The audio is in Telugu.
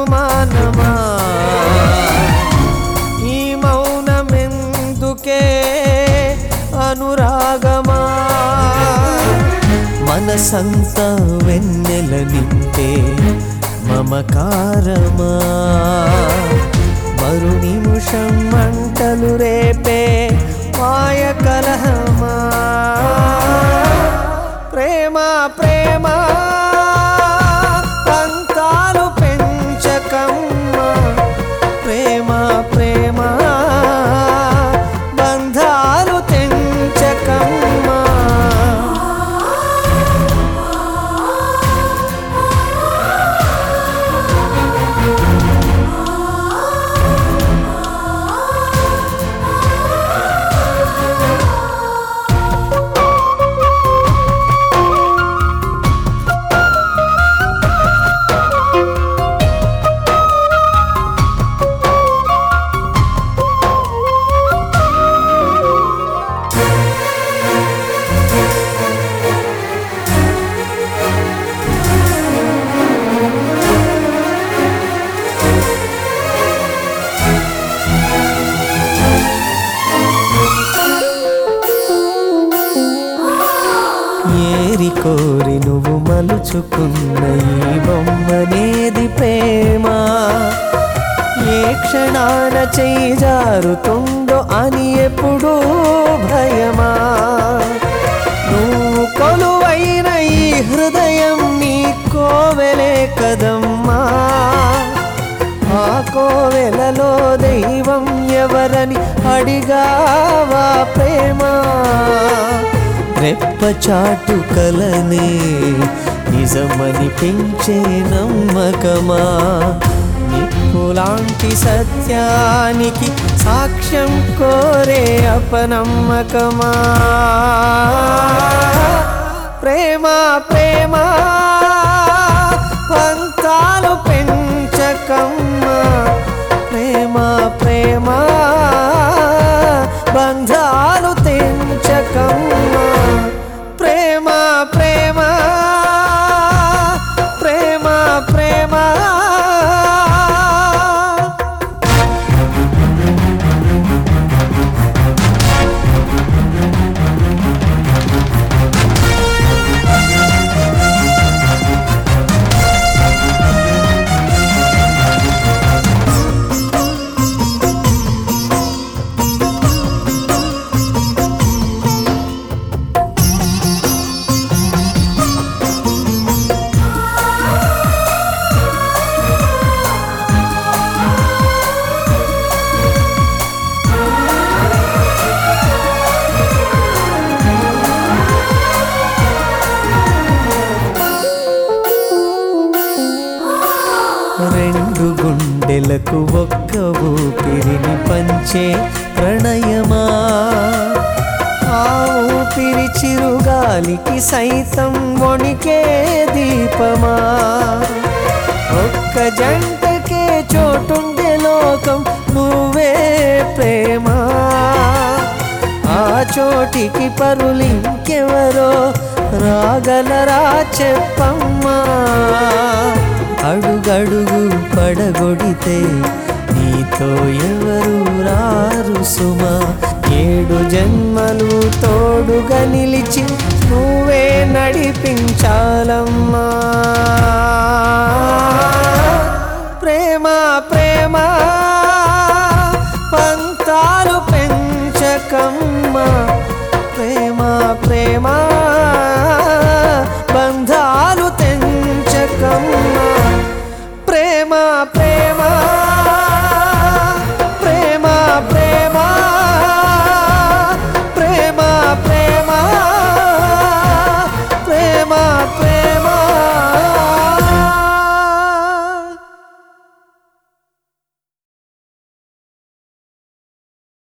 అనుమానమా ఈ మౌనమెందుకే అనురాగమా మనసంతా వెన్నెల నింపే మమకారమా మరు నిమిషం మంటలు రేపే మాయ కలహమా ప్రేమ ప్రేమ పంతాలు పెంచకమ్మా ప్రేమ ప్రేమ బంధాలు తెంచకమ్మా ఏరి కోరి నువ్వు మలుచుకున్న ఈ బొమ్మనేది ప్రేమ ఏ క్షణాన చేయి జారుతుందో అని ఎప్పుడూ భయమా నువ్వు కొలువైన ఈ హృదయం నీ కోవెలే కదమ్మా ఆ కోవెలలో దైవం ఎవరని అడిగావా ప్రేమ రెప్పచాటు కలనే నిజమని పెంచే నమ్మకమా నిప్పులాంటి సత్యానికి సాక్ష్యం కోరే అపనమ్మకమా ప్రేమ ప్రేమ పంతాలు పెంచకమ్మా ప్రేమ ప్రేమ బంధాలు తెంచకమ్మా ప్రేమ ప్రేమ ప్రేమ ప్రేమ రెండు గుండెలకు ఒక్క ఊపిరిని పంచే ప్రణయమా ఆ ఊపిరి చిరుగాలికి సైతం వణికే దీపమా ఒక్క జంటకే చోటుండే లోకం నువ్వే ప్రేమ ఆ చోటికి పరులింకెవరో రాగలరా చెప్పమ్మా అడుగడుగు పడగొడితే నీతో ఎవరు రారు సుమా ఏడు జన్మలు తోడుగా నిలిచి నువ్వే నడిపించాలమ్మా ప్రేమ ప్రేమ పంతాలు పెంచకమ్మా ప్రేమ ప్రేమ బంధాలు తెంచకమ్మా ప్రేమ ప్రేమ